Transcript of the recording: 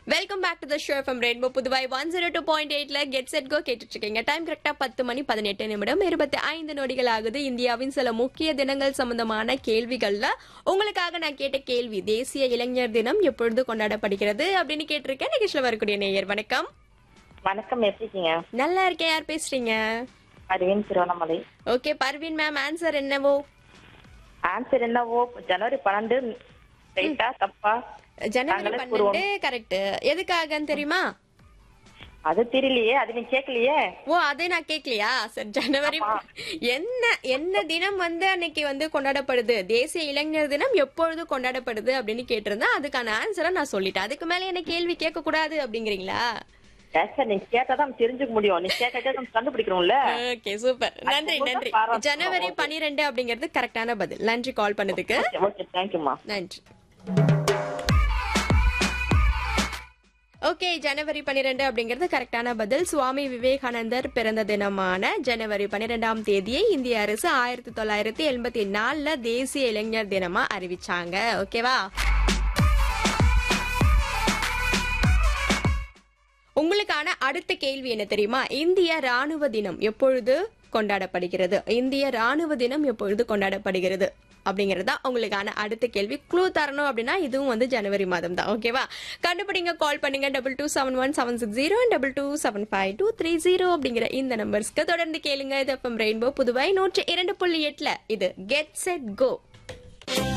Welcome back to the show from Rainbow Puduvai one zero two point எயிட்ல get set go கேட்டுட்டு இருக்கீங்க time கரெக்டா பத்து மணி பதினெட்டு நிமிடம் இருபத்தி ஐந்து நொடிகள் ஆகுது இந்தியாவின் சில முக்கிய தினங்கள் சம்பந்தமான கேள்விகள்ல உங்களுக்காக நான் கேட்ட கேள்வி தேசிய இளைஞர் தினம் எப்பொழுது கொண்டாடப்படுகிறது அப்படின்னு கேட்டிருக்கேன் நிகழ்ச்சியில் வரக்கூடிய நேயர் வணக்கம் வணக்கம் எப்படி இருக்கீங்க நல்லா இருக்கேன் யார் பேசுறீங்க Aravind Tiruvannamalai okay Parveen ma'am answer என்னவோ ஆன்சர் என்னவோ ஜனவரி பன்னெண்டு ரைட்டா தப்பா ஜனவரி நாங்களே பன்னெண்டு கரெக்ட் எதுக்காகன்னு தெரியுமா அது தெரியலையே அது நீ கேட்கலையே ஓ அதை நான் கேட்கலையா சார் ஜனவரி என்ன என்ன தினம் வந்து அன்னைக்கு வந்து கொண்டாடப்படுது தேசிய இளைஞர் தினம் எப்பொழுது கொண்டாடப்படுது அப்படின்னு கேட்டிருந்தேன் அதுக்கான ஆன்சரை நான் சொல்லிட்டேன் அதுக்கு மேல என்ன கேள்வி கேட்க கூடாது அப்படிங்கிறீங்களா சார் நீ கேட்டாதான் தெரிஞ்சுக்க முடியும் நீ கேட்டாதான் நம்ம கண்டுபிடிக்கிறோம்ல ஓகே சூப்பர் நன்றி அது நன்றி பாராட்டணும். ஜனவரி பனிரெண்டு அப்படிங்கிறது கரெக்டான பதில் நன்றி கால் பண்ணதுக்கு ஓகே தேங்க்யூமா நன்றி ஓகே ஜனவரி பன்னிரெண்டு அப்படிங்கிறது கரெக்டான பதில் சுவாமி விவேகானந்தர் பிறந்த தினமான ஜனவரி பன்னிரெண்டாம் தேதியை இந்திய அரசு ஆயிரத்தி தொள்ளாயிரத்தி எண்பத்தி நாலுல தேசிய இளைஞர் தினமா அறிவிச்சாங்க ஓகேவா உங்களுக்கான அடுத்த கேள்வி என்ன தெரியுமா இந்திய ராணுவ தினம் எப்பொழுது கொண்டாடப்படுகிறது இந்திய ராணுவ தினம் எப்பொழுது கொண்டாடப்படுகிறது அப்படிங்கிறது தான் உங்களுக்கான அடுத்த கேள்வி க்ளூ தரணும் அப்படின்னா இதுவும் வந்து ஜனவரி மாதம் தான் ஓகேவா கண்டுபிடிங்க கால் பண்ணுங்க double two seven one seven six zero double two seven five two three zero அப்படிங்கிற இந்த நம்பர்ஸ்க்கு தொடர்ந்து கேளுங்க இது எஃப்எம் ரெயின்போ புதுவை நூற்றி இரண்டு புள்ளி எட்டுல இது கெட் செட் கோ